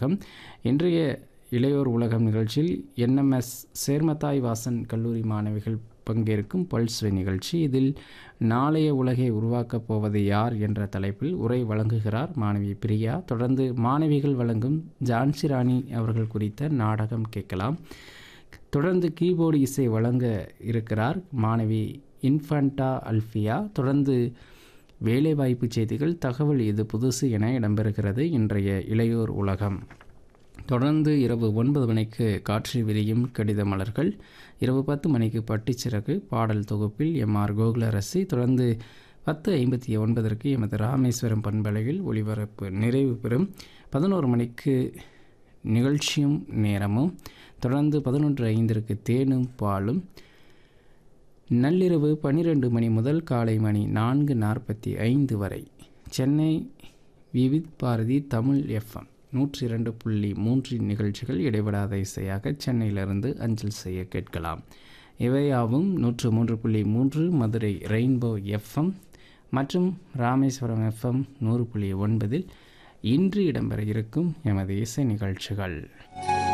உலகம் இன்றைய இளையோர் உலகம் நிகழ்ச்சியில் என்எம்எஸ் சேர்மத்தாய் வாசன் கல்லூரி மாணவிகள் பங்கேற்கும் பல்ஸ்வே நிகழ்ச்சி இதில் நாளைய உலகை உருவாக்கப் போவது யார் என்ற தலைப்பில் உரை வழங்குகிறார் மாணவி பிரியா தொடர்ந்து மாணவிகள் வழங்கும் ஜான்சி ராணி அவர்கள் குறித்த நாடகம் கேட்கலாம் தொடர்ந்து கீபோர்டு இசை வழங்க இருக்கிறார் மாணவி இன்ஃபண்டா அல்ஃபியா தொடர்ந்து வேலைவாய்ப்பு செய்திகள் தகவல் இது புதுசு என இடம்பெறுகிறது இன்றைய இளையோர் உலகம் தொடர்ந்து இரவு ஒன்பது மணிக்கு காற்று விரியும் கடித மலர்கள் இரவு பத்து மணிக்கு பட்டிச்சிறகு பாடல் தொகுப்பில் எம் ஆர் கோகுலரசி தொடர்ந்து பத்து ஐம்பத்தி ஒன்பதற்கு எமது ராமேஸ்வரம் பண்பலையில் ஒளிபரப்பு நிறைவு பெறும் பதினோரு மணிக்கு நிகழ்ச்சியும் நேரமும் தொடர்ந்து பதினொன்று ஐந்திற்கு தேனும் பாலும் நள்ளிரவு பன்னிரெண்டு மணி முதல் காலை மணி நான்கு நாற்பத்தி ஐந்து வரை சென்னை விவித் பாரதி தமிழ் எஃப்எம் நூற்றி இரண்டு புள்ளி மூன்று நிகழ்ச்சிகள் இடைவிடாத இசையாக சென்னையிலிருந்து அஞ்சல் செய்ய கேட்கலாம் இவையாவும் நூற்று மூன்று புள்ளி மூன்று மதுரை ரெயின்போ எஃப்எம் மற்றும் ராமேஸ்வரம் எஃப்எம் நூறு புள்ளி ஒன்பதில் இன்று இடம்பெற இருக்கும் எமது இசை நிகழ்ச்சிகள்